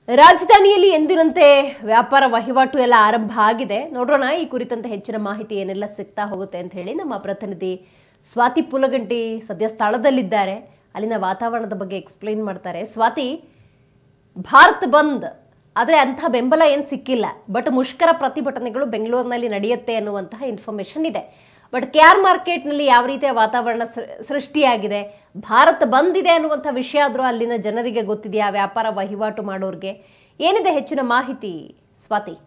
ರಾಜಧಾನಿಯಲ್ಲಿ ಎಂದಿನಂತೆ ವ್ಯಾಪಾರ ವಹಿವಾಟು ಎಲ್ಲ ಆರಂಭ ಆಗಿದೆ ನೋಡೋಣ ಈ ಕುರಿತಂತೆ ಹೆಚ್ಚಿನ ಮಾಹಿತಿ ಏನೆಲ್ಲ ಸಿಗ್ತಾ ಹೋಗುತ್ತೆ ಅಂತ ಹೇಳಿ ನಮ್ಮ ಪ್ರತಿನಿಧಿ ಸ್ವಾತಿ ಪುಲಗಂಟಿ ಸದ್ಯ ಸ್ಥಳದಲ್ಲಿದ್ದಾರೆ ಅಲ್ಲಿನ ವಾತಾವರಣದ ಬಗ್ಗೆ ಎಕ್ಸ್ಪ್ಲೈನ್ ಮಾಡ್ತಾರೆ ಸ್ವಾತಿ ಭಾರತ್ ಬಂದ್ ಆದರೆ ಅಂಥ ಬೆಂಬಲ ಏನು ಸಿಕ್ಕಿಲ್ಲ ಬಟ್ ಮುಷ್ಕರ ಪ್ರತಿಭಟನೆಗಳು ಬೆಂಗಳೂರಿನಲ್ಲಿ ನಡೆಯುತ್ತೆ ಅನ್ನುವಂತಹ ಇನ್ಫಾರ್ಮೇಶನ್ ಇದೆ ಬಟ್ ಕೆ ಆರ್ ಮಾರ್ಕೆಟ್ನಲ್ಲಿ ಯಾವ ರೀತಿಯ ವಾತಾವರಣ ಸೃ- ಸೃಷ್ಟಿಯಾಗಿದೆ ಭಾರತ್ ಬಂದಿದೆ ಅನ್ನುವಂಥ ವಿಷಯ ಆದರೂ ಅಲ್ಲಿನ ಜನರಿಗೆ ಗೊತ್ತಿದೆಯಾ ವ್ಯಾಪಾರ ವಹಿವಾಟು ಮಾಡೋರಿಗೆ ಏನಿದೆ ಹೆಚ್ಚಿನ ಮಾಹಿತಿ ಸ್ವಾತಿ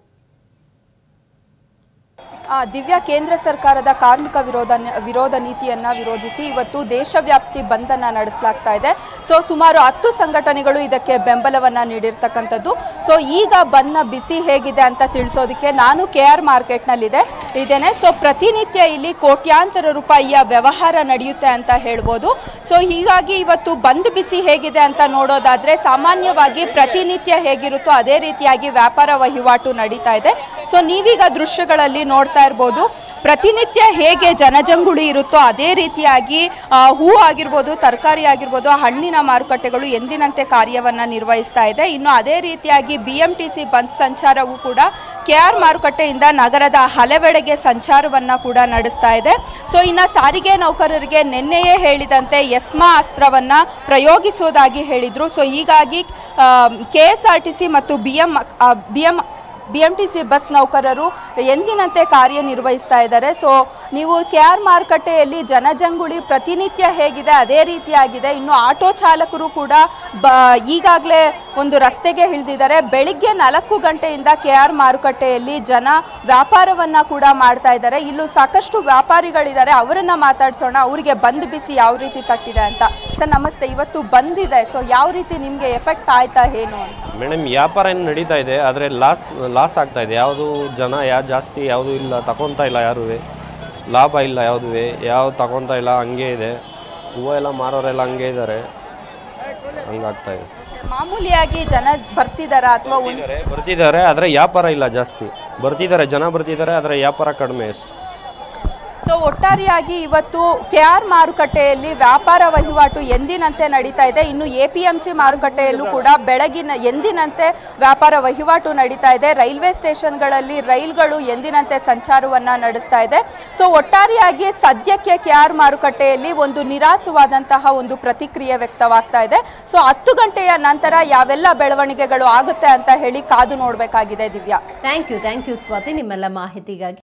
ಆ, ದಿವ್ಯ ಕೇಂದ್ರ ಸರ್ಕಾರದ ಕಾರ್ಮಿಕ ವಿರೋಧ ವಿರೋಧ ನೀತಿಯನ್ನ ವಿರೋಧಿಸಿ ಇವತ್ತು ದೇಶವ್ಯಾಪ್ತಿ ಬಂದನ್ನ ನಡೆಸಲಾಗ್ತಾ ಇದೆ ಸೊ ಸುಮಾರು ಹತ್ತು ಸಂಘಟನೆಗಳು ಇದಕ್ಕೆ ಬೆಂಬಲವನ್ನ ನೀಡಿರ್ತಕ್ಕಂಥದ್ದು ಸೊ ಈಗ ಬಂದ್ನ ಬಿಸಿ ಹೇಗಿದೆ ಅಂತ ತಿಳಿಸೋದಕ್ಕೆ ನಾನು ಕೆ ಆರ್ ಮಾರ್ಕೆಟ್ನಲ್ಲಿದೆ ಇದ್ದೇನೆ ಸೊ ಪ್ರತಿನಿತ್ಯ ಇಲ್ಲಿ ಕೋಟ್ಯಾಂತರ ರೂಪಾಯಿಯ ವ್ಯವಹಾರ ನಡೆಯುತ್ತೆ ಅಂತ ಹೇಳ್ಬೋದು ಸೊ ಹೀಗಾಗಿ ಇವತ್ತು ಬಂದ್ ಬಿಸಿ ಹೇಗಿದೆ ಅಂತ ನೋಡೋದಾದ್ರೆ ಸಾಮಾನ್ಯವಾಗಿ ಪ್ರತಿನಿತ್ಯ ಹೇಗಿರುತ್ತೋ ಅದೇ ರೀತಿಯಾಗಿ ವ್ಯಾಪಾರ ವಹಿವಾಟು ನಡೀತಾ ಇದೆ ಸೊ ನೀವೀಗ ದೃಶ್ಯಗಳಲ್ಲಿ ನೋಡ್ತಾ ಇರ್ಬೋದು ಪ್ರತಿನಿತ್ಯ ಹೇಗೆ ಜನಜಂಗುಳಿ ಇರುತ್ತೋ ಅದೇ ರೀತಿಯಾಗಿ ಆ, ಹೂ ಆಗಿರ್ಬೋದು ತರಕಾರಿ ಆಗಿರ್ಬೋದು ಹಣ್ಣಿನ ಮಾರುಕಟ್ಟೆಗಳು ಎಂದಿನಂತೆ ಕಾರ್ಯವನ್ನ ನಿರ್ವಹಿಸ್ತಾ ಇದೆ ಇನ್ನು ಅದೇ ರೀತಿಯಾಗಿ B M T C bus ಸಂಚಾರವು ಕೂಡ ಕೆ ಆರ್ ಮಾರುಕಟ್ಟೆಯಿಂದ ನಗರದ ಹಲವೆಡೆಗೆ ಸಂಚಾರವನ್ನ ಕೂಡ ನಡೆಸ್ತಾ ಇದೆ ಸೊ ಇನ್ನು ಸಾರಿಗೆ ನೌಕರರಿಗೆ ನಿನ್ನೆಯೇ ಹೇಳಿದಂತೆ ಎಸ್ಮಾ ಅಸ್ತ್ರವನ್ನ ಪ್ರಯೋಗಿಸುವುದಾಗಿ ಹೇಳಿದ್ರು ಸೊ ಹೀಗಾಗಿ K S R T C ಮತ್ತು B M B M B M T C bus ನೌಕರರು ಎಂದಿನಂತೆ ಕಾರ್ಯನಿರ್ವಹಿಸ್ತಾ ಇದ್ದಾರೆ ಸೊ ನೀವು ಕೆ ಆರ್ ಮಾರುಕಟ್ಟೆಯಲ್ಲಿ ಜನಜಂಗುಳಿ ಪ್ರತಿನಿತ್ಯ ಹೇಗಿದೆ ಅದೇ ರೀತಿಯಾಗಿದೆ ಇನ್ನು ಆಟೋ ಚಾಲಕರು ಕೂಡ ಬ ಈಗಾಗಲೇ ಒಂದು ರಸ್ತೆಗೆ ಇಳಿದಿದ್ದಾರೆ ಬೆಳಿಗ್ಗೆ ನಾಲ್ಕು ಗಂಟೆಯಿಂದ ಕೆ ಆರ್ ಮಾರುಕಟ್ಟೆಯಲ್ಲಿ ಜನ ವ್ಯಾಪಾರವನ್ನ ಕೂಡ ಮಾಡ್ತಾ ಇದ್ದಾರೆ ಇಲ್ಲೂ ಸಾಕಷ್ಟು ವ್ಯಾಪಾರಿಗಳಿದ್ದಾರೆ ಅವರನ್ನ ಮಾತಾಡ್ಸೋಣ ಅವರಿಗೆ ಬಂದ್ ಬಿಸಿ ಯಾವ ರೀತಿ ತಟ್ಟಿದೆ ಅಂತ ಸರ್ ನಮಸ್ತೆ ಇವತ್ತು ಬಂದಿದೆ ಸೊ ಯಾವ ರೀತಿ ನಿಮಗೆ ಎಫೆಕ್ಟ್ ಆಯ್ತಾ ಏನು ಅಂತ ಮೇಡಮ್ ವ್ಯಾಪಾರ ಏನು ನಡೀತಾ ಇದೆ ಆದರೆ ಲಾಸ್ ಲಾಸ್ ಆಗ್ತಾ ಇದೆ ಯಾವುದು ಜನ ಯಾರು ಜಾಸ್ತಿ ಯಾವುದು ಇಲ್ಲ ತಗೊತಾ ಇಲ್ಲ ಯಾರೂ ಲಾಭ ಇಲ್ಲ ಯಾವುದೂ ಯಾವ್ದು ತಗೊತಾ ಇಲ್ಲ ಹಂಗೆ ಇದೆ ಹೂವು ಎಲ್ಲ ಮಾರೋರೆಲ್ಲ ಹಂಗೆ ಇದ್ದಾರೆ ಹಂಗಾಗ್ತಾ ಇದೆ ಮಾಮೂಲಿಯಾಗಿ ಜನ ಬರ್ತಿದಾರಾ ಅಥವಾ ಒಂದು ಬರ್ತಿದ್ದಾರೆ, ಬರ್ತಿದ್ದಾರೆ ಆದರೆ ವ್ಯಾಪಾರ ಇಲ್ಲ ಜಾಸ್ತಿ ಬರ್ತಿದ್ದಾರೆ ಜನ ಬರ್ತಿದ್ದಾರೆ ಆದರೆ ವ್ಯಾಪಾರ ಕಡಿಮೆ ಅಷ್ಟು ಸೊ ಒಟ್ಟಾರೆಯಾಗಿ ಇವತ್ತು ಕೆ ಆರ್ ಮಾರುಕಟ್ಟೆಯಲ್ಲಿ ವ್ಯಾಪಾರ ವಹಿವಾಟು ಎಂದಿನಂತೆ ನಡೀತಾ ಇದೆ ಇನ್ನು ಎ ಪಿ ಎಂ ಸಿ ಮಾರುಕಟ್ಟೆಯಲ್ಲೂ ಕೂಡ ಬೆಳಗಿನ ಎಂದಿನಂತೆ ವ್ಯಾಪಾರ ವಹಿವಾಟು ನಡೀತಾ ಇದೆ ರೈಲ್ವೆ ಸ್ಟೇಷನ್ಗಳಲ್ಲಿ ರೈಲ್ಗಳು ಎಂದಿನಂತೆ ಸಂಚಾರವನ್ನ ನಡೆಸ್ತಾ ಇದೆ ಸೊ ಒಟ್ಟಾರೆಯಾಗಿ ಸದ್ಯಕ್ಕೆ ಕೆ ಆರ್ ಮಾರುಕಟ್ಟೆಯಲ್ಲಿ ಒಂದು ನಿರಾಸವಾದಂತಹ ಒಂದು ಪ್ರತಿಕ್ರಿಯೆ ವ್ಯಕ್ತವಾಗ್ತಾ ಇದೆ ಸೊ ಹತ್ತು ಗಂಟೆಯ ನಂತರ ಯಾವೆಲ್ಲ ಬೆಳವಣಿಗೆಗಳು ಆಗುತ್ತೆ ಅಂತ ಹೇಳಿ ಕಾದು ನೋಡಬೇಕಾಗಿದೆ Divya thank you thank you Swati ನಿಮ್ಮೆಲ್ಲ ಮಾಹಿತಿಗಾಗಿ